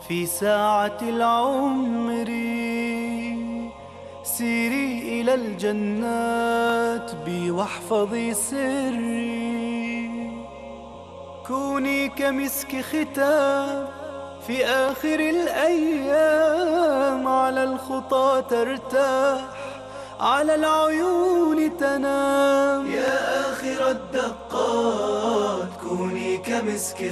في ساعة العمر سيري إلى الجنات بي واحفظي سري كوني كمسك ختام في آخر الأيام على الخطى ترتاح على العيون تنام يا آخر الدقات كوني كمسك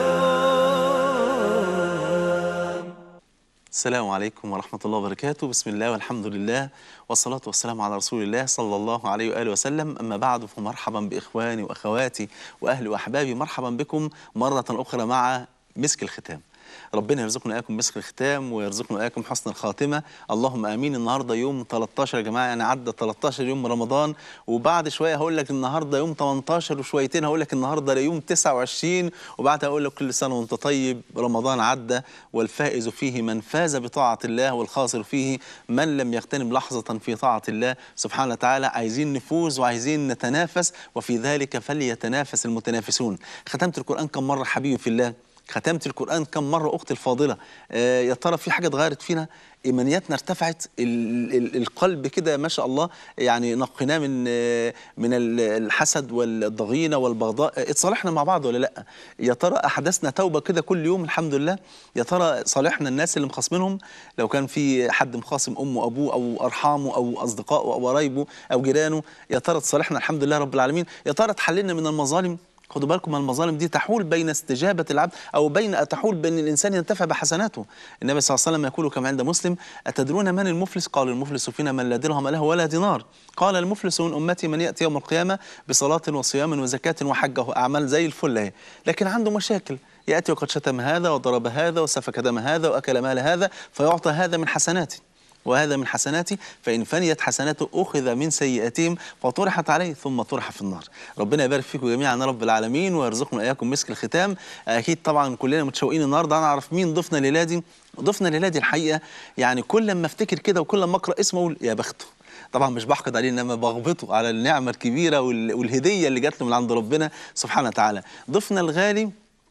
ختام السلام عليكم ورحمة الله وبركاته بسم الله والحمد لله والصلاة والسلام على رسول الله صلى الله عليه وآله وسلم أما بعد فمرحبا بإخواني وأخواتي وأهلي وأحبابي مرحبا بكم مرة أخرى مع مسك الختام ربنا يرزقنا اياكم مسك الختام ويرزقنا اياكم حسن الخاتمه اللهم امين النهارده يوم 13 يا جماعه يعني عدى 13 يوم من رمضان وبعد شويه هقول لك النهارده يوم 18 وشويتين هقول لك النهارده يوم 29 وبعدها هقول لك كل سنه وانت طيب رمضان عدى والفائز فيه من فاز بطاعه الله والخاسر فيه من لم يغتنم لحظه في طاعه الله سبحانه وتعالى عايزين نفوز وعايزين نتنافس وفي ذلك فليتنافس المتنافسون ختمت القران كم مره حبيبي في الله ختمت القرآن كم مرة أختي الفاضلة آه يا ترى في حاجة اتغيرت فينا إيمانياتنا ارتفعت ال ال القلب كده ما شاء الله يعني نقيناه من آه من الحسد والضغينة والبغضاء آه اتصالحنا مع بعض ولا لا يا ترى أحدثنا توبة كده كل يوم الحمد لله يا ترى صالحنا الناس اللي مخاصمينهم لو كان في حد مخاصم أمه وأبوه أو أرحامه أو أصدقائه أو قرايبه أو جيرانه يا ترى تصالحنا الحمد لله رب العالمين يا ترى اتحللنا من المظالم خدوا بالكم المظالم دي تحول بين استجابة العبد أو بين تحول بين الإنسان ينتفع بحسناته النبي صلى الله عليه وسلم يقول كما عند مسلم أتدرون من المفلس قال المفلس فينا من لا درهم له ولا دينار قال المفلس من أمتي من يأتي يوم القيامة بصلاة وصيام وزكاة وحجه أعمال زي الفل اهي لكن عنده مشاكل يأتي وقد شتم هذا وضرب هذا وسفك دم هذا وأكل مال هذا فيعطى هذا من حسناته وهذا من حسناتي فإن فنيت حسناته أخذ من سيئاتهم فطرحت عليه ثم طرح في النار ربنا يبارك فيكم جميعا رب العالمين ويرزقنا إياكم مسك الختام أكيد طبعا كلنا متشوقين النهاردة نعرف مين ضيفنا ليلادي ضيفنا ليلادي الحقيقة يعني كل ما افتكر كده وكل ما أقرأ اسمه أقول يا بخته طبعا مش بحقد عليه انما بغبطه على النعمه الكبيره والهديه اللي جات له من عند ربنا سبحانه وتعالى ضيفنا الغالي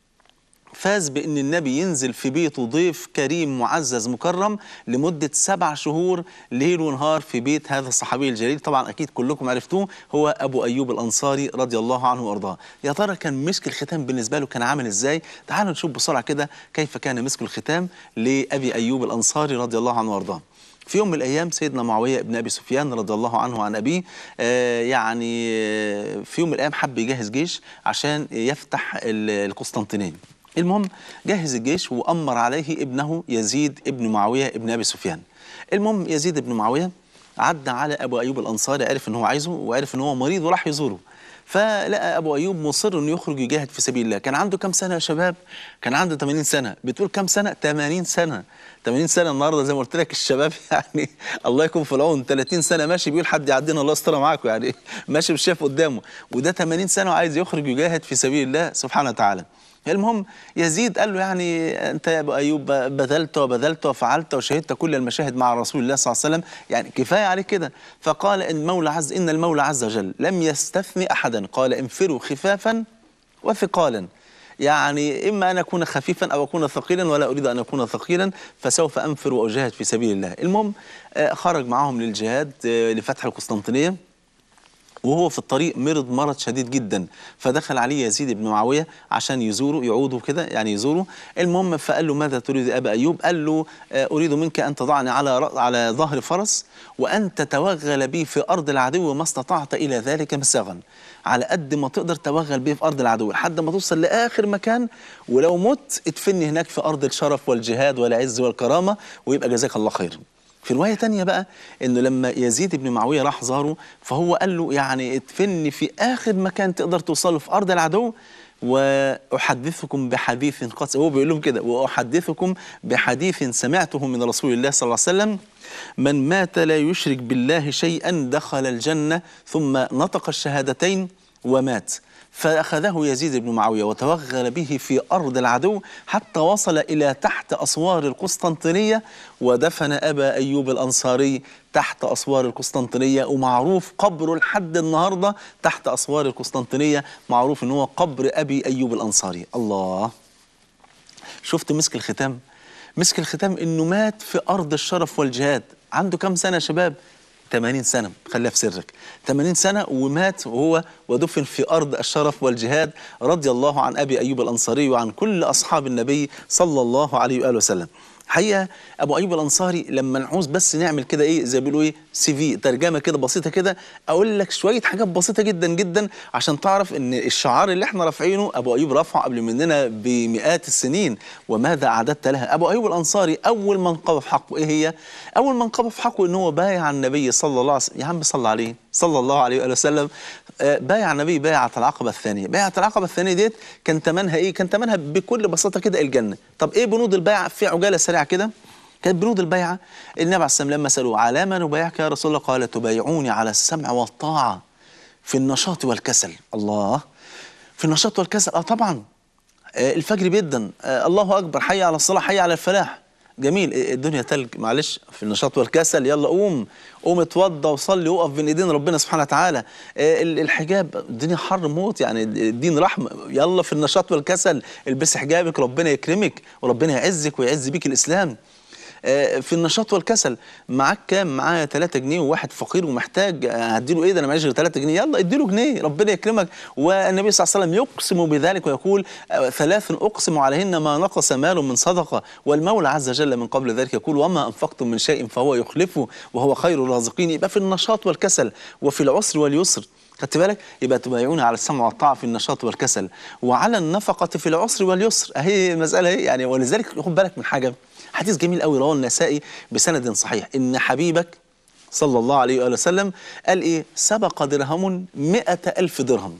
فاز بأن النبي ينزل في بيته ضيف كريم معزز مكرم لمدة سبع شهور ليل ونهار في بيت هذا الصحابي الجليل طبعا أكيد كلكم عرفتوه هو أبو أيوب الأنصاري رضي الله عنه وأرضاه يا ترى كان مسك الختام بالنسبة له كان عامل إزاي تعالوا نشوف بسرعة كده كيف كان مسك الختام لأبي أيوب الأنصاري رضي الله عنه وأرضاه في يوم من الايام سيدنا معاويه ابن ابي سفيان رضي الله عنه وعن ابيه آه يعني آه في يوم من الايام حب يجهز جيش عشان يفتح القسطنطينيه المهم جهز الجيش وأمر عليه ابنه يزيد ابن معاوية ابن أبي سفيان المهم يزيد ابن معاوية عدى على أبو أيوب الأنصاري عرف أن هو عايزه وعرف أن هو مريض وراح يزوره فلقى ابو ايوب مصر انه يخرج يجاهد في سبيل الله كان عنده كام سنه يا شباب كان عنده 80 سنه بتقول كام سنه 80 سنه 80 سنه النهارده زي ما قلت لك الشباب يعني الله يكون في العون 30 سنه ماشي بيقول حد يعدينا الله يستر معاكم يعني ماشي مش شايف قدامه وده 80 سنه وعايز يخرج يجاهد في سبيل الله سبحانه وتعالى المهم يزيد قال له يعني انت يا ابو ايوب بذلت وبذلت وفعلت وشهدت كل المشاهد مع رسول الله صلى الله عليه وسلم يعني كفايه عليك كده فقال ان المولى عز ان المولى عز وجل لم يستثني احدا قال انفروا خفافا وثقالا يعني اما ان اكون خفيفا او اكون ثقيلا ولا اريد ان اكون ثقيلا فسوف انفر واجاهد في سبيل الله المهم خرج معهم للجهاد لفتح القسطنطينيه وهو في الطريق مرض مرض شديد جدا فدخل عليه يزيد بن معاويه عشان يزوره يعوده كده يعني يزوره المهم فقال له ماذا تريد ابا ايوب قال له اريد منك ان تضعني على على ظهر فرس وان تتوغل بي في ارض العدو ما استطعت الى ذلك مساغا على قد ما تقدر توغل بيه في ارض العدو لحد ما توصل لاخر مكان ولو مت ادفني هناك في ارض الشرف والجهاد والعز والكرامه ويبقى جزاك الله خير في رواية تانية بقى انه لما يزيد بن معاوية راح زاره فهو قال له يعني ادفني في اخر مكان تقدر توصله في ارض العدو واحدثكم بحديث قص هو بيقول لهم كده واحدثكم بحديث سمعته من رسول الله صلى الله عليه وسلم من مات لا يشرك بالله شيئا دخل الجنة ثم نطق الشهادتين ومات فأخذه يزيد بن معاوية وتوغل به في أرض العدو حتى وصل إلى تحت أسوار القسطنطينية ودفن أبا أيوب الأنصاري تحت أسوار القسطنطينية ومعروف قبره لحد النهاردة تحت أسوار القسطنطينية معروف أنه هو قبر أبي أيوب الأنصاري الله شفت مسك الختام مسك الختام انه مات في ارض الشرف والجهاد عنده كم سنه يا شباب 80 سنه خليها في سرك 80 سنه ومات وهو ودفن في ارض الشرف والجهاد رضي الله عن ابي ايوب الانصاري وعن كل اصحاب النبي صلى الله عليه واله وسلم حقيقه ابو ايوب الانصاري لما نعوز بس نعمل كده ايه زي بيقولوا ايه سي في ترجمه كده بسيطه كده اقول لك شويه حاجات بسيطه جدا جدا عشان تعرف ان الشعار اللي احنا رافعينه ابو ايوب رفعه قبل مننا بمئات السنين وماذا اعددت لها ابو ايوب الانصاري اول من قضى في حقه ايه هي اول من قضى في حقه ان هو بايع النبي صلى الله عليه وسلم يا عم صلى عليه صلى الله عليه واله وسلم آه، بايع النبي بيعه العقبه الثانيه بيعه العقبه الثانيه ديت كان ثمنها ايه كان ثمنها بكل بساطه كده الجنه طب ايه بنود البيعه في عجاله سريعه كده كانت بنود البيعه النبي عليه السلام لما سالوه على ما نبايعك يا رسول الله قال تبايعوني على السمع والطاعه في النشاط والكسل الله في النشاط والكسل اه طبعا آه، الفجر بيدن آه، الله اكبر حي على الصلاه حي على الفلاح جميل آه، الدنيا تلج معلش في النشاط والكسل يلا قوم قوم اتوضى وصلي وقف بين ايدين ربنا سبحانه وتعالى آه، ال- الحجاب الدنيا حر موت يعني الدين رحمه يلا في النشاط والكسل البسي حجابك ربنا يكرمك وربنا يعزك ويعز بيك الاسلام آه، في النشاط والكسل معاك كام معايا 3 جنيه وواحد فقير ومحتاج آه، هديله ايه ده انا معيش غير 3 جنيه يلا اديله جنيه ربنا يكرمك والنبي صلى الله عليه وسلم يقسم بذلك ويقول آه، ثلاث اقسم عليهن ما نقص مال من صدقه والمولى عز وجل من قبل ذلك يقول وما انفقتم من شيء فهو يخلفه وهو خير الرازقين يبقى في النشاط والكسل وفي العسر واليسر خدت بالك يبقى تبايعون على السمع والطاعه في النشاط والكسل وعلى النفقه في العسر واليسر اهي المساله اهي يعني ولذلك خد بالك من حاجه حديث جميل قوي رواه النسائي بسند صحيح ان حبيبك صلى الله عليه وآله وسلم قال ايه سبق درهم مئة ألف درهم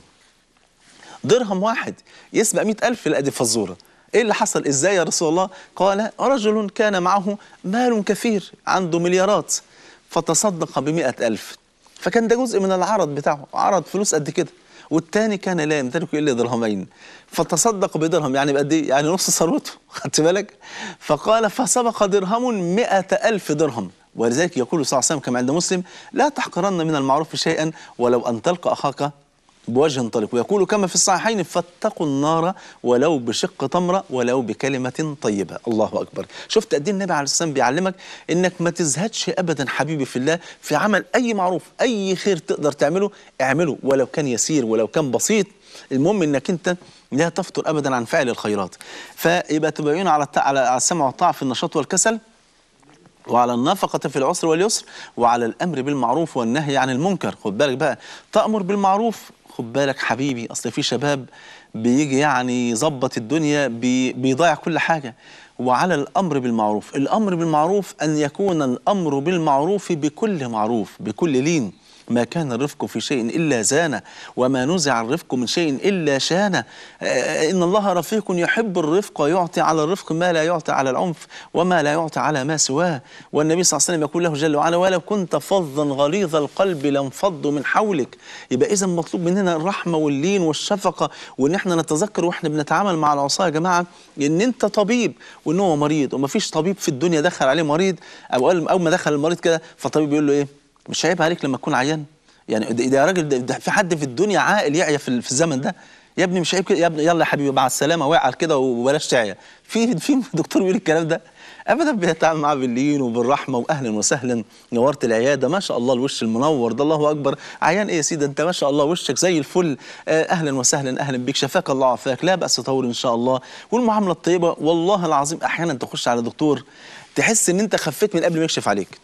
درهم واحد يسبق مئة ألف لا دي فزورة ايه اللي حصل ازاي يا رسول الله قال رجل كان معه مال كثير عنده مليارات فتصدق بمئة ألف فكان ده جزء من العرض بتاعه عرض فلوس قد كده والتاني كان لا يمتلك الا درهمين فتصدق بدرهم يعني بقد ايه؟ يعني نص ثروته خدت بالك فقال فسبق درهم مئة ألف درهم ولذلك يقول صلى الله عليه وسلم كما عند مسلم لا تحقرن من المعروف شيئا ولو ان تلقى اخاك بوجه طلق ويقول كما في الصحيحين فاتقوا النار ولو بشق تمرة ولو بكلمة طيبة الله أكبر شفت قد ايه النبي عليه السلام بيعلمك إنك ما تزهدش أبدا حبيبي في الله في عمل أي معروف أي خير تقدر تعمله اعمله ولو كان يسير ولو كان بسيط المهم إنك أنت لا تفتر أبدا عن فعل الخيرات فيبقى تبين على الت- على السمع والطاعة في النشاط والكسل وعلى النفقة في العسر واليسر وعلى الأمر بالمعروف والنهي عن المنكر خد بالك بقى تأمر بالمعروف خد بالك حبيبي أصل في شباب بيجي يعني يظبط الدنيا بي بيضيع كل حاجة وعلى الأمر بالمعروف الأمر بالمعروف أن يكون الأمر بالمعروف بكل معروف بكل لين ما كان الرفق في شيء إلا زانه وما نزع الرفق من شيء إلا شانه آه، إن الله رفيق يحب الرفق ويعطي على الرفق ما لا يعطي على العنف وما لا يعطي على ما سواه والنبي صلى الله عليه وسلم يقول له جل وعلا ولو كنت فظا غليظ القلب لانفضوا من حولك يبقى إذا مطلوب مننا الرحمة واللين والشفقة وإن احنا نتذكر وإحنا بنتعامل مع العصاة يا جماعة إن أنت طبيب وإن هو مريض ومفيش طبيب في الدنيا دخل عليه مريض أو قال- أول ما دخل المريض كده فالطبيب يقول له إيه مش عيب عليك لما تكون عيان يعني ده, ده يا راجل ده, ده في حد في الدنيا عاقل يعيا في, في الزمن ده يا ابني مش عيب كده يا ابني يلا يا حبيبي مع السلامه واعل كده وبلاش تعيا في في دكتور بيقول الكلام ده ابدا بيتعامل معاه باللين وبالرحمه واهلا وسهلا نورت العياده ما شاء الله الوش المنور ده الله اكبر عيان ايه يا سيدي انت ما شاء الله وشك زي الفل آه، اهلا وسهلا اهلا بيك شفاك الله وعافاك لا باس طول ان شاء الله والمعامله الطيبه والله العظيم احيانا تخش على دكتور تحس ان انت خفيت من قبل ما يكشف عليك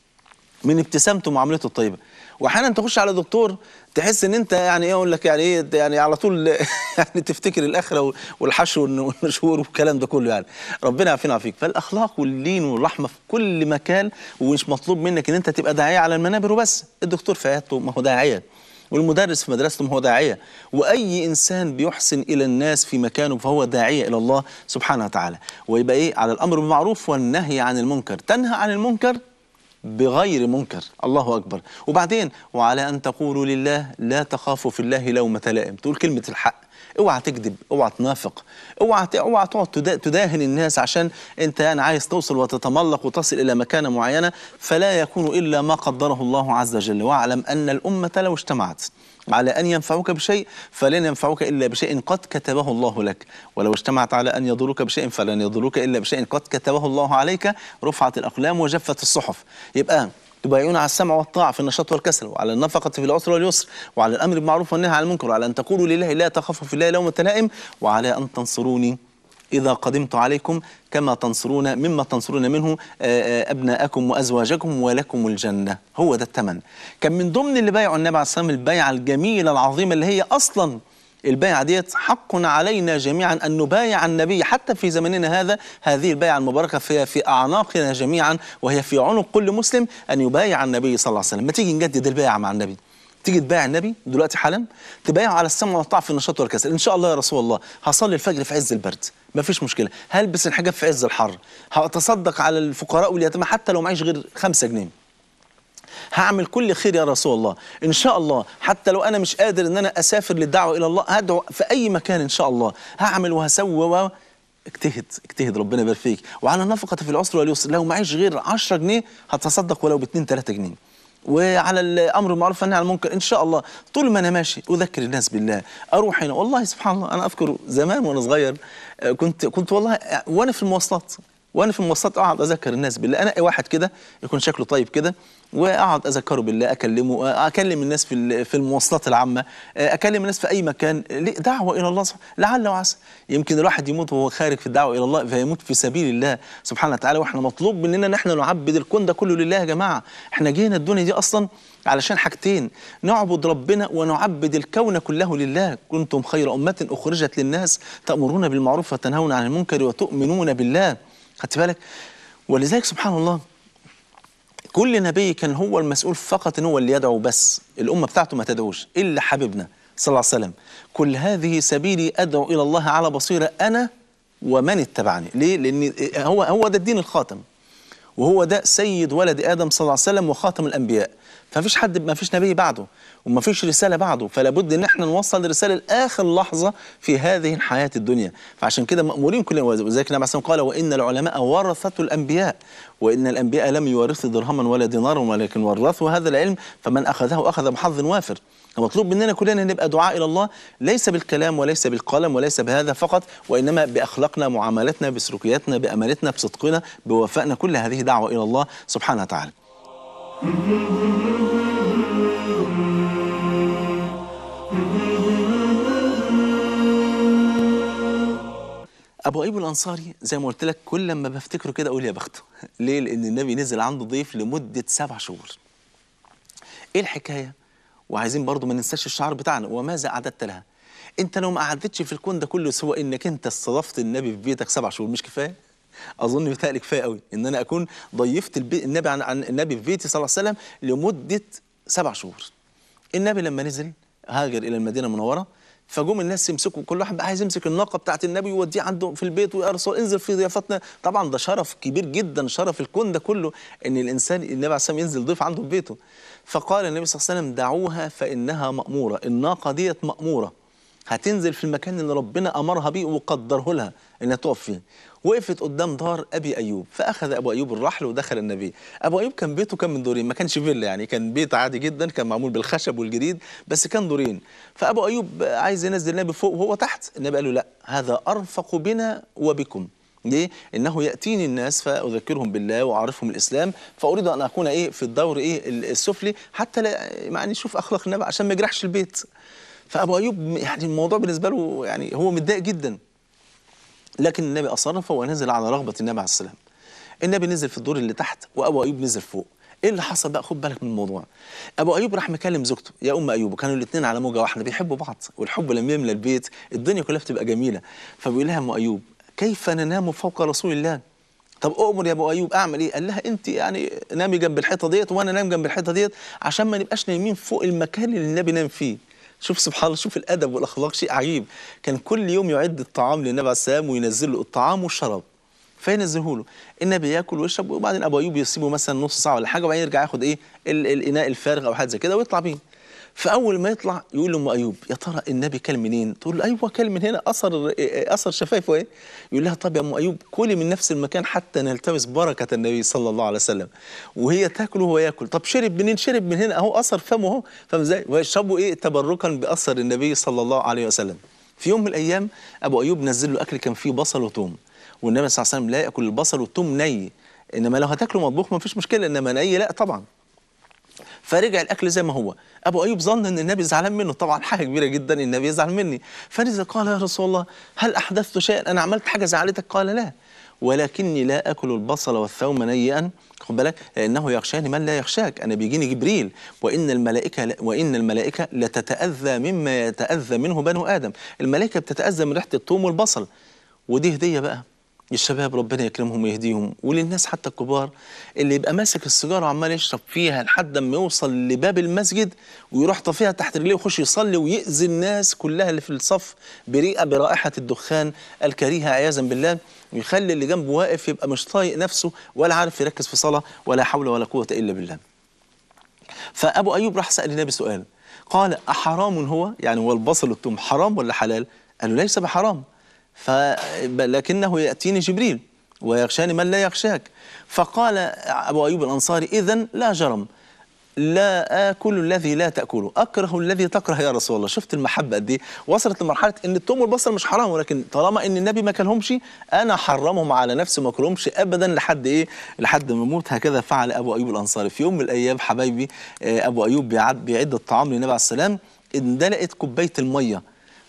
من ابتسامته ومعاملته الطيبه واحيانا تخش على دكتور تحس ان انت يعني ايه اقول لك يعني ايه يعني على طول يعني تفتكر الاخره والحشو والنشور والكلام ده كله يعني ربنا يعافينا ويعافيك فالاخلاق واللين والرحمه في كل مكان ومش مطلوب منك ان انت تبقى داعيه على المنابر وبس الدكتور في عيادته ما هو داعيه والمدرس في مدرسته ما هو داعيه واي انسان بيحسن الى الناس في مكانه فهو داعيه الى الله سبحانه وتعالى ويبقى ايه على الامر بالمعروف والنهي عن المنكر تنهى عن المنكر بغير منكر الله أكبر وبعدين وعلى أن تقولوا لله لا تخافوا في الله لومة لائم تقول كلمة الحق اوعى تكذب اوعى تنافق اوعى ت- اوعى تقعد تدا- تداهن الناس عشان انت يعني عايز توصل وتتملق وتصل الى مكانه معينه فلا يكون الا ما قدره الله عز وجل واعلم ان الامه لو اجتمعت على أن ينفعوك بشيء فلن ينفعوك إلا بشيء قد كتبه الله لك ولو اجتمعت على أن يضروك بشيء فلن يضروك إلا بشيء قد كتبه الله عليك رفعت الأقلام وجفت الصحف يبقى تبايعون على السمع والطاعة في النشاط والكسل وعلى النفقة في العسر واليسر وعلى الأمر بالمعروف والنهي عن المنكر وعلى أن تقولوا لله لا تخافوا في الله لومة لائم وعلى أن تنصروني إذا قدمت عليكم كما تنصرون مما تنصرون منه آه، آه، أبناءكم وأزواجكم ولكم الجنة هو ده الثمن كان من ضمن اللي بايعوا النبي عليه الصلاة والسلام البيعة الجميلة العظيمة اللي هي أصلا البيعة ديت حق علينا جميعا أن نبايع النبي حتى في زمننا هذا هذه البيعة المباركة في, في أعناقنا جميعا وهي في عنق كل مسلم أن يبايع النبي صلى الله عليه وسلم ما تيجي نجدد البيعة مع النبي تيجي تبايع النبي دلوقتي حالا تبايعه على السمع والطاعه في النشاط والكسل ان شاء الله يا رسول الله هصلي الفجر في عز البرد ما فيش مشكله هلبس الحجاب في عز الحر هتصدق على الفقراء واليتامى حتى لو معيش غير خمسة جنيه هعمل كل خير يا رسول الله ان شاء الله حتى لو انا مش قادر ان انا اسافر للدعوه الى الله هدعو في اي مكان ان شاء الله هعمل وهسوي و اجتهد اجتهد ربنا يبارك فيك وعلى النفقه في العسر واليسر لو معيش غير 10 جنيه هتصدق ولو ب 2 3 جنيه وعلى الامر بالمعروف والنهي عن المنكر ان شاء الله طول ما انا ماشي اذكر الناس بالله اروح هنا والله سبحان الله انا اذكر زمان وانا صغير آه، كنت كنت والله آه، وانا في المواصلات وانا في المواصلات اقعد اذكر الناس بالله انا واحد كده يكون شكله طيب كده واقعد اذكره بالله اكلمه آه، اكلم الناس في ال- في المواصلات العامه آه، اكلم الناس في اي مكان ليه؟ دعوه الى الله سبحانه لعل وعسى يمكن الواحد يموت وهو خارج في الدعوه الى الله فيموت في سبيل الله سبحانه وتعالى واحنا مطلوب مننا ان احنا نعبد الكون ده كله لله يا جماعه احنا جينا الدنيا دي اصلا علشان حاجتين نعبد ربنا ونعبد الكون كله لله كنتم خير امه اخرجت للناس تامرون بالمعروف وتنهون عن المنكر وتؤمنون بالله خدت بالك ولذلك سبحان الله كل نبي كان هو المسؤول فقط ان هو اللي يدعو بس الامه بتاعته ما تدعوش الا حبيبنا صلى الله عليه وسلم كل هذه سبيلي ادعو الى الله على بصيره انا ومن اتبعني ليه لان هو هو ده الدين الخاتم وهو ده سيد ولد ادم صلى الله عليه وسلم وخاتم الانبياء فمفيش حد ما فيش نبي بعده ومفيش رساله بعده فلا بد ان احنا نوصل الرساله لاخر لحظه في هذه الحياه الدنيا فعشان كده مامورين كلنا وذلك النبي عليه الصلاه قال وان العلماء ورثه الانبياء وان الانبياء لم يورثوا درهما ولا دينارا ولكن ورثوا هذا العلم فمن اخذه اخذ بحظ وافر المطلوب مننا كلنا نبقى دعاء الى الله ليس بالكلام وليس بالقلم وليس بهذا فقط وانما باخلاقنا معاملتنا بسلوكياتنا بامانتنا بصدقنا بوفائنا كل هذه دعوه الى الله سبحانه وتعالى ابو ايوب الانصاري زي ما قلت لك كل ما بفتكره كده اقول يا بخته ليه لان النبي نزل عنده ضيف لمده سبع شهور ايه الحكايه وعايزين برضو ما ننساش الشعار بتاعنا وماذا اعددت لها انت لو ما قعدتش في الكون ده كله سوى انك انت استضفت النبي في بيتك سبع شهور مش كفايه اظن بيتهيألي كفايه قوي ان انا اكون ضيفت البي... النبي عن... عن النبي في بيتي صلى الله عليه وسلم لمده سبع شهور النبي لما نزل هاجر الى المدينه المنوره فجم الناس يمسكوا كل واحد بقى عايز يمسك الناقه بتاعت النبي ويوديه عنده في البيت ويا رسول انزل في ضيافتنا طبعا ده شرف كبير جدا شرف الكون ده كله ان الانسان النبي عليه الصلاه والسلام ينزل ضيف عنده في بيته فقال النبي صلى الله عليه وسلم دعوها فانها ماموره الناقه ديت ماموره هتنزل في المكان اللي ربنا امرها بيه وقدره لها انها تقف فيه وقفت قدام دار ابي ايوب فاخذ ابو ايوب الرحل ودخل النبي ابو ايوب كان بيته كان من دورين ما كانش فيلا يعني كان بيت عادي جدا كان معمول بالخشب والجريد بس كان دورين فابو ايوب عايز ينزل النبي فوق وهو تحت النبي قال له لا هذا ارفق بنا وبكم ليه؟ انه ياتيني الناس فاذكرهم بالله واعرفهم الاسلام فاريد ان اكون ايه في الدور ايه السفلي حتى لا يعني نشوف اخلاق النبي عشان ما يجرحش البيت فابو ايوب يعني الموضوع بالنسبه له يعني هو متضايق جدا لكن النبي اصر فهو نزل على رغبه النبي عليه السلام النبي نزل في الدور اللي تحت وابو ايوب نزل فوق ايه اللي حصل بقى خد بالك من الموضوع ابو ايوب راح مكلم زوجته يا ام ايوب وكانوا الاثنين على موجه واحده بيحبوا بعض والحب لما يملى البيت الدنيا كلها بتبقى جميله فبيقول لها ام ايوب كيف ننام فوق رسول الله طب اؤمر يا ابو ايوب اعمل ايه قال لها انت يعني نامي جنب الحيطه ديت وانا نام جنب الحيطه ديت عشان ما نبقاش نايمين فوق المكان اللي النبي نام فيه شوف سبحان الله شوف الادب والاخلاق شيء عجيب كان كل يوم يعد الطعام للنبي عليه السلام وينزل له الطعام والشراب فينزله له النبي ياكل ويشرب وبعدين ابو ايوب يسيبه مثلا نص ساعه ولا حاجه وبعدين يرجع ياخد ايه ال- الاناء الفارغ او حاجه زي كده ويطلع بيه فاول ما يطلع يقول لام ايوب يا ترى النبي كل منين تقول له ايوه كل من هنا اثر اثر شفايفه ايه يقول لها طب يا ام ايوب كلي من نفس المكان حتى نلتمس بركه النبي صلى الله عليه وسلم وهي تاكل وهو ياكل طب شرب منين شرب من هنا اهو اثر فمه اهو فاهم ازاي ويشربوا ايه تبركا باثر النبي صلى الله عليه وسلم في يوم من الايام ابو ايوب نزل له اكل كان فيه بصل وثوم والنبي صلى الله عليه وسلم لا ياكل البصل والثوم ني انما لو هتاكله مطبوخ ما فيش مشكله انما ني لا طبعا فرجع الاكل زي ما هو ابو ايوب ظن ان النبي زعلان منه طبعا حاجه كبيره جدا النبي يزعل مني فنزل قال يا رسول الله هل احدثت شيئا انا عملت حاجه زعلتك قال لا ولكني لا اكل البصل والثوم نيئا خد بالك لانه يخشاني من لا يخشاك انا بيجيني جبريل وان الملائكه وان الملائكه لتتاذى مما يتاذى منه بنو ادم الملائكه بتتاذى من ريحه الثوم والبصل ودي هديه بقى الشباب ربنا يكرمهم ويهديهم وللناس حتى الكبار اللي يبقى ماسك السيجاره وعمال يشرب فيها لحد ما يوصل لباب المسجد ويروح طافيها تحت رجليه ويخش يصلي ويأذي الناس كلها اللي في الصف بريئه برائحه الدخان الكريهه عياذا بالله ويخلي اللي جنبه واقف يبقى مش طايق نفسه ولا عارف يركز في صلاه ولا حول ولا قوه الا بالله. فابو ايوب راح سال النبي سؤال قال احرام هو يعني هو البصل والثوم حرام ولا حلال؟ قال له ليس بحرام فلكنه يأتيني جبريل ويخشاني من لا يخشاك فقال أبو أيوب الأنصاري إذا لا جرم لا آكل الذي لا تأكله أكره الذي تكره يا رسول الله شفت المحبة قد إيه وصلت لمرحلة إن الثوم والبصل مش حرام ولكن طالما إن النبي ما كلهمش أنا حرمهم على نفسي ما أكلهمش أبدا لحد إيه لحد ما أموت هكذا فعل أبو أيوب الأنصاري في يوم من الأيام حبايبي أبو أيوب بيعد بيعد الطعام للنبي عليه السلام اندلقت كوباية المية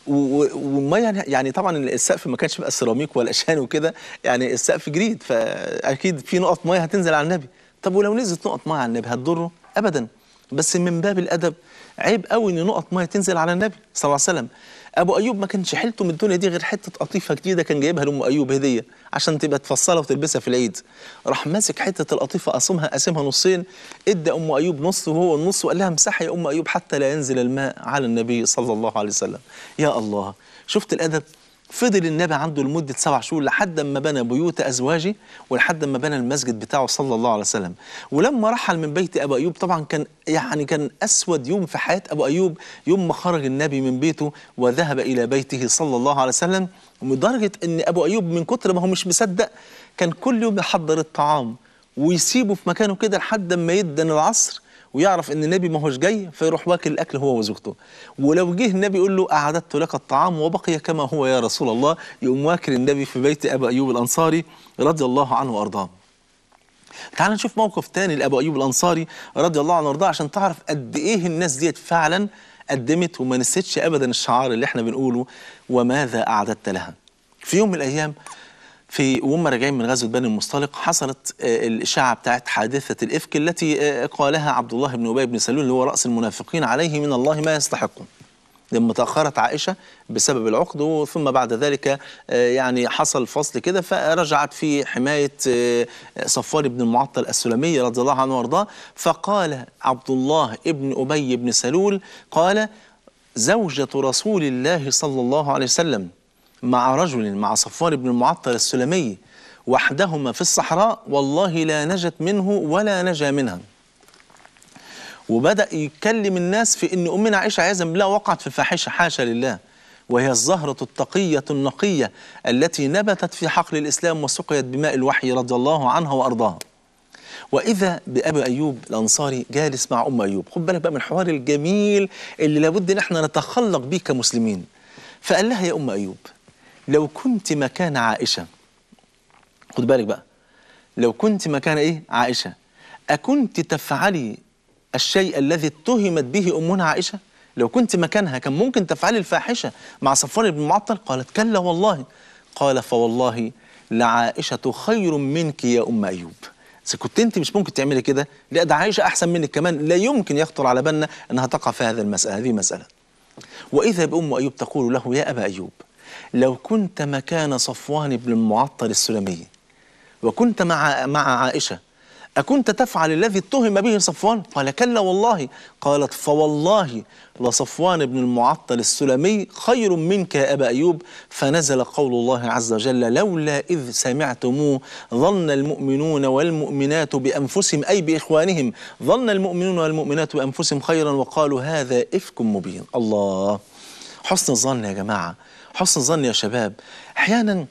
والميه يعني طبعا السقف ما كانش بقى سيراميك ولا شان وكده يعني السقف جريد فاكيد في نقط ميه هتنزل على النبي طب ولو نزلت نقط ميه على النبي هتضره ابدا بس من باب الادب عيب قوي ان نقط ميه تنزل على النبي صلى الله عليه وسلم ابو ايوب ما كانش حيلته من الدنيا دي غير حته قطيفه جديده كان جايبها لام ايوب هديه عشان تبقى تفصلها وتلبسها في العيد راح ماسك حته القطيفه قاسمها قاسمها نصين ادى ام ايوب نص وهو النص وقال لها امسحي يا ام ايوب حتى لا ينزل الماء على النبي صلى الله عليه وسلم يا الله شفت الادب فضل النبي عنده لمدة سبع شهور لحد ما بنى بيوت أزواجه ولحد ما بنى المسجد بتاعه صلى الله عليه وسلم ولما رحل من بيت أبو أيوب طبعا كان يعني كان أسود يوم في حياة أبو أيوب يوم ما خرج النبي من بيته وذهب إلى بيته صلى الله عليه وسلم لدرجة أن أبو أيوب من كتر ما هو مش مصدق كان كل يوم يحضر الطعام ويسيبه في مكانه كده لحد ما يدن العصر ويعرف ان النبي ما هوش جاي فيروح واكل الاكل هو وزوجته ولو جه النبي يقول له اعددت لك الطعام وبقي كما هو يا رسول الله يقوم واكل النبي في بيت ابي ايوب الانصاري رضي الله عنه وارضاه تعال نشوف موقف تاني لابو ايوب الانصاري رضي الله عنه وارضاه عشان تعرف قد ايه الناس ديت فعلا قدمت وما نسيتش ابدا الشعار اللي احنا بنقوله وماذا اعددت لها في يوم من الايام في وهم راجعين من غزوه بني المصطلق حصلت الاشاعه بتاعت حادثه الافك التي قالها عبد الله بن ابي بن سلول اللي هو راس المنافقين عليه من الله ما يستحقه لما تاخرت عائشه بسبب العقد ثم بعد ذلك يعني حصل فصل كده فرجعت في حمايه صفوان بن المعطل السلمي رضي الله عنه وارضاه فقال عبد الله بن ابي بن سلول قال زوجة رسول الله صلى الله عليه وسلم مع رجل مع صفوان بن المعطل السلمي وحدهما في الصحراء والله لا نجت منه ولا نجا منها وبدأ يكلم الناس في أن أمنا عائشة عياذا بالله وقعت في فاحشة حاشا لله وهي الزهرة التقية النقية التي نبتت في حقل الإسلام وسقيت بماء الوحي رضي الله عنها وأرضاها وإذا بأبي أيوب الأنصاري جالس مع أم أيوب خد بالك بقى من الحوار الجميل اللي لابد إن احنا نتخلق بيه كمسلمين فقال لها يا أم أيوب لو كنت مكان عائشة خد بالك بقى لو كنت مكان إيه عائشة أكنت تفعلي الشيء الذي اتهمت به أمنا عائشة لو كنت مكانها كان ممكن تفعلي الفاحشة مع صفوان بن معطل قالت كلا والله قال فوالله لعائشة خير منك يا أم أيوب إذا كنت أنت مش ممكن تعملي كده لا ده عائشة أحسن منك كمان لا يمكن يخطر على بالنا أنها تقع في هذا المسألة هذه مسألة وإذا بأم أيوب تقول له يا أبا أيوب لو كنت مكان صفوان بن المعطل السلمي وكنت مع مع عائشة أكنت تفعل الذي اتهم به صفوان قال كلا والله قالت فوالله لصفوان بن المعطل السلمي خير منك يا أبا أيوب فنزل قول الله عز وجل لولا إذ سمعتموه ظن المؤمنون والمؤمنات بأنفسهم أي بإخوانهم ظن المؤمنون والمؤمنات بأنفسهم خيرا وقالوا هذا إفك مبين الله حسن الظن يا جماعة حسن الظن يا شباب أحيانا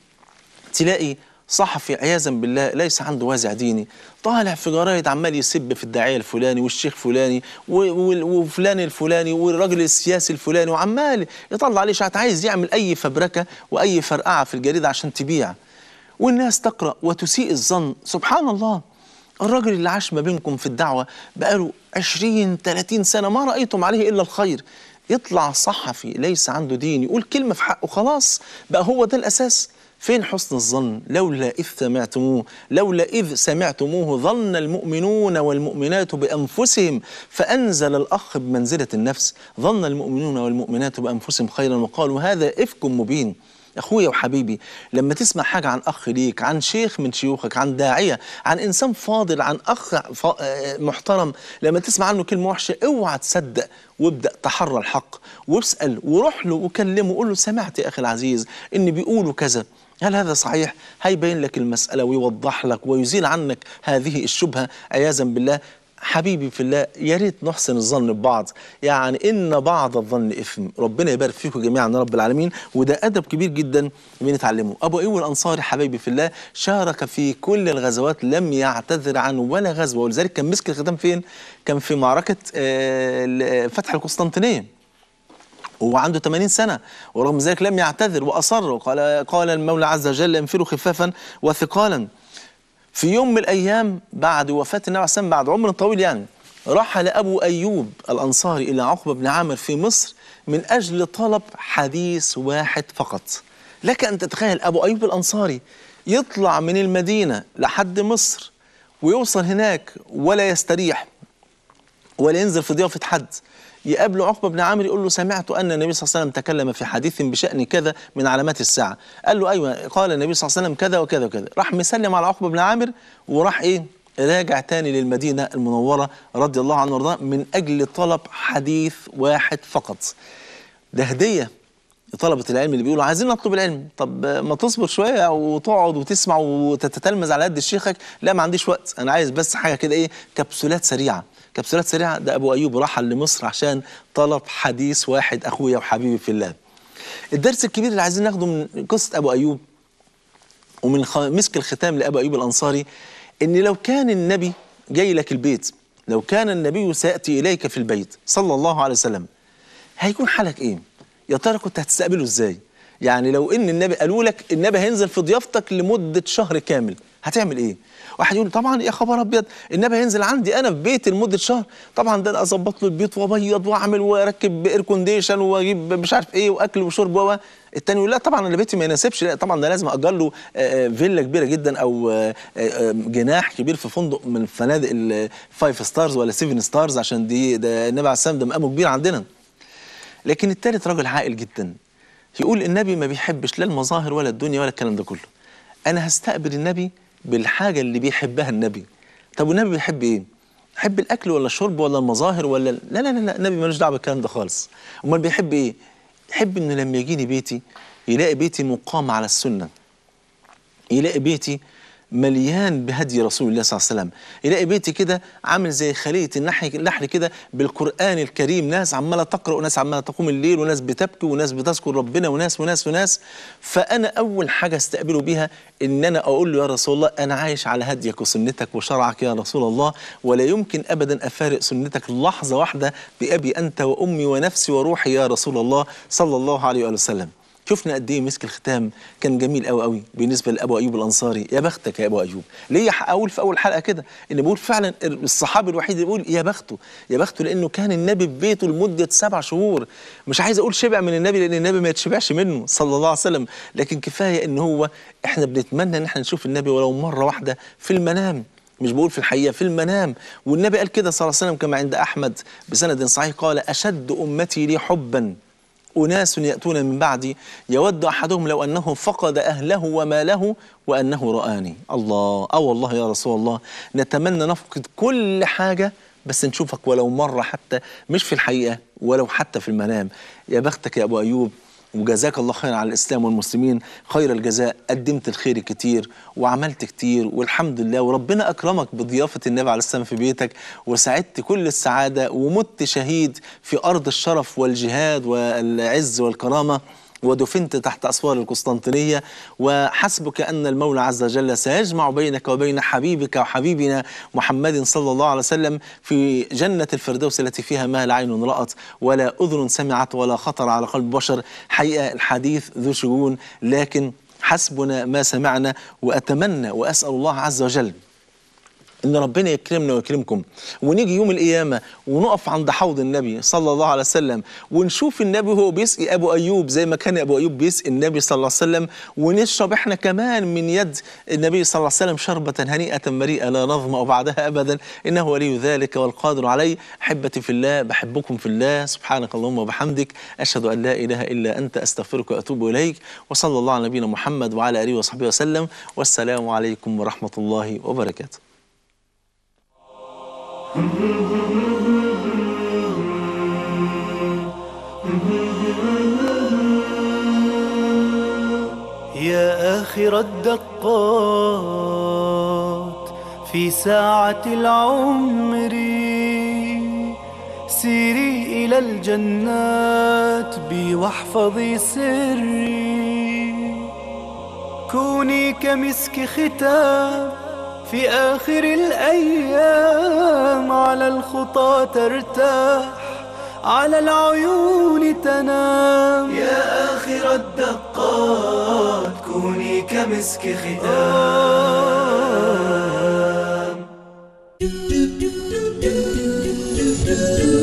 تلاقي صحفي عياذا بالله ليس عنده وازع ديني طالع في جرايد عمال يسب في الداعيه الفلاني والشيخ فلاني و- و- وفلان الفلاني والراجل السياسي الفلاني وعمال يطلع عليه شعات عايز يعمل اي فبركه واي فرقعه في الجريده عشان تبيع والناس تقرا وتسيء الظن سبحان الله الراجل اللي عاش ما بينكم في الدعوه بقاله 20 30 سنه ما رايتم عليه الا الخير يطلع صحفي ليس عنده دين يقول كلمه في حقه خلاص بقى هو ده الاساس فين حسن الظن لولا إذ سمعتموه لولا إذ سمعتموه ظن المؤمنون والمؤمنات بأنفسهم فأنزل الأخ بمنزلة النفس ظن المؤمنون والمؤمنات بأنفسهم خيرا وقالوا هذا إفك مبين اخويا وحبيبي لما تسمع حاجه عن اخ ليك عن شيخ من شيوخك عن داعيه عن انسان فاضل عن اخ ف- آه محترم لما تسمع عنه كلمه وحشه اوعى تصدق وابدا تحرى الحق واسال وروح له وكلمه وقول له سمعت يا اخي العزيز ان بيقولوا كذا هل هذا صحيح؟ هيبين لك المسألة ويوضح لك ويزيل عنك هذه الشبهة عياذا بالله حبيبي في الله يا ريت نحسن الظن ببعض يعني ان بعض الظن اثم ربنا يبارك فيكم جميعا يا رب العالمين وده ادب كبير جدا بنتعلمه ابو ايوب الانصاري حبيبي في الله شارك في كل الغزوات لم يعتذر عن ولا غزوه ولذلك كان مسك الختام فين كان في معركه آه، فتح القسطنطينيه وهو عنده 80 سنة ورغم ذلك لم يعتذر وأصر وقال قال المولى عز وجل انفروا خفافا وثقالا في يوم من الأيام بعد وفاة النبي عليه الصلاة والسلام بعد عمر طويل يعني رحل أبو أيوب الأنصاري إلى عقبة بن عامر في مصر من أجل طلب حديث واحد فقط لك أن تتخيل أبو أيوب الأنصاري يطلع من المدينة لحد مصر ويوصل هناك ولا يستريح ولا ينزل في ضيافة حد يقابله عقبة بن عامر يقول له سمعت أن النبي صلى الله عليه وسلم تكلم في حديث بشأن كذا من علامات الساعة قال له أيوة قال النبي صلى الله عليه وسلم كذا وكذا وكذا راح مسلم على عقبة بن عامر وراح إيه راجع تاني للمدينة المنورة رضي الله عنه وارضاه من أجل طلب حديث واحد فقط ده هدية طلبة العلم اللي بيقولوا عايزين نطلب العلم طب ما تصبر شوية وتقعد وتسمع وتتتلمذ على قد شيخك لا ما عنديش وقت أنا عايز بس حاجة كده إيه كبسولات سريعة كبسولات سريعة ده أبو أيوب رحل لمصر عشان طلب حديث واحد أخويا وحبيبي في الله الدرس الكبير اللي عايزين ناخده من قصة أبو أيوب ومن خ- مسك الختام لأبو أيوب الأنصاري إن لو كان النبي جاي لك البيت لو كان النبي سيأتي إليك في البيت صلى الله عليه وسلم هيكون حالك إيه؟ يا ترى كنت هتستقبله إزاي؟ يعني لو إن النبي قالوا لك النبي هينزل في ضيافتك لمدة شهر كامل هتعمل إيه؟ واحد يقول طبعا يا خبر ابيض النبي هينزل عندي انا في بيتي لمده شهر طبعا ده أنا اظبط له البيت وابيض واعمل واركب اير كونديشن واجيب مش عارف ايه واكل وشرب و التاني يقول لا طبعا انا بيتي ما يناسبش لا طبعا ده لازم اجر له آه، آه، فيلا كبيره جدا او آه، آه، جناح كبير في فندق من فنادق الفايف ستارز ولا سيفن ستارز عشان دي ده النبي عليه السلام ده مقامه كبير عندنا لكن التالت راجل عاقل جدا يقول النبي ما بيحبش لا المظاهر ولا الدنيا ولا الكلام ده كله انا هستقبل النبي بالحاجه اللي بيحبها النبي طب والنبي بيحب ايه يحب الاكل ولا الشرب ولا المظاهر ولا لا لا لا, لا النبي ملوش دعوه بالكلام ده خالص امال بيحب ايه يحب انه لما يجيني بيتي يلاقي بيتي مقام على السنه يلاقي بيتي مليان بهدي رسول الله صلى الله عليه وسلم يلاقي بيتي كده عامل زي خلية النحل النحل كده بالقرآن الكريم ناس عمالة تقرأ وناس عمالة تقوم الليل وناس بتبكي وناس بتذكر ربنا وناس وناس وناس فأنا أول حاجة استقبله بيها إن أنا أقول له يا رسول الله أنا عايش على هديك وسنتك وشرعك يا رسول الله ولا يمكن أبدا أفارق سنتك لحظة واحدة بأبي أنت وأمي ونفسي وروحي يا رسول الله صلى الله عليه وآله وسلم شفنا قد ايه مسك الختام كان جميل قوي قوي بالنسبه لابو ايوب الانصاري يا بختك يا ابو ايوب ليه اقول في اول حلقه كده ان بقول فعلا الصحابي الوحيد اللي بيقول يا بخته يا بخته لانه كان النبي في بيته لمده سبع شهور مش عايز اقول شبع من النبي لان النبي ما يتشبعش منه صلى الله عليه وسلم لكن كفايه ان هو احنا بنتمنى ان احنا نشوف النبي ولو مره واحده في المنام مش بقول في الحقيقه في المنام والنبي قال كده صلى الله عليه وسلم كما عند احمد بسند صحيح قال اشد امتي لي حبا أناس يأتون من بعدي يود أحدهم لو أنه فقد أهله وماله وأنه رآني الله أو والله يا رسول الله نتمنى نفقد كل حاجة بس نشوفك ولو مرة حتى مش في الحقيقة ولو حتى في المنام يا بختك يا أبو أيوب وجزاك الله خيرا على الاسلام والمسلمين خير الجزاء قدمت الخير كتير وعملت كتير والحمد لله وربنا اكرمك بضيافه النبي عليه السلام في بيتك وسعدت كل السعاده ومت شهيد في ارض الشرف والجهاد والعز والكرامه ودفنت تحت أسوار القسطنطينية وحسبك أن المولى عز وجل سيجمع بينك وبين حبيبك وحبيبنا محمد صلى الله عليه وسلم في جنة الفردوس التي فيها ما لا عين رأت ولا أذن سمعت ولا خطر على قلب بشر حقيقة الحديث ذو شجون لكن حسبنا ما سمعنا وأتمنى وأسأل الله عز وجل ان ربنا يكرمنا ويكرمكم ونيجي يوم القيامه ونقف عند حوض النبي صلى الله عليه وسلم ونشوف النبي وهو بيسقي ابو ايوب زي ما كان ابو ايوب بيسقي النبي صلى الله عليه وسلم ونشرب احنا كمان من يد النبي صلى الله عليه وسلم شربه هنيئه مريئه لا نظما بعدها ابدا انه ولي ذلك والقادر عليه احبتي في الله بحبكم في الله سبحانك اللهم وبحمدك اشهد ان لا اله الا انت استغفرك واتوب اليك وصلى الله على نبينا محمد وعلى اله وصحبه وسلم والسلام عليكم ورحمه الله وبركاته يا آخر الدقات في ساعة العمر سيري إلى الجنات بي واحفظي سري كوني كمسك ختام في آخر الأيام على الخطى ترتاح على العيون تنام يا آخر الدقات كوني كمسك ختام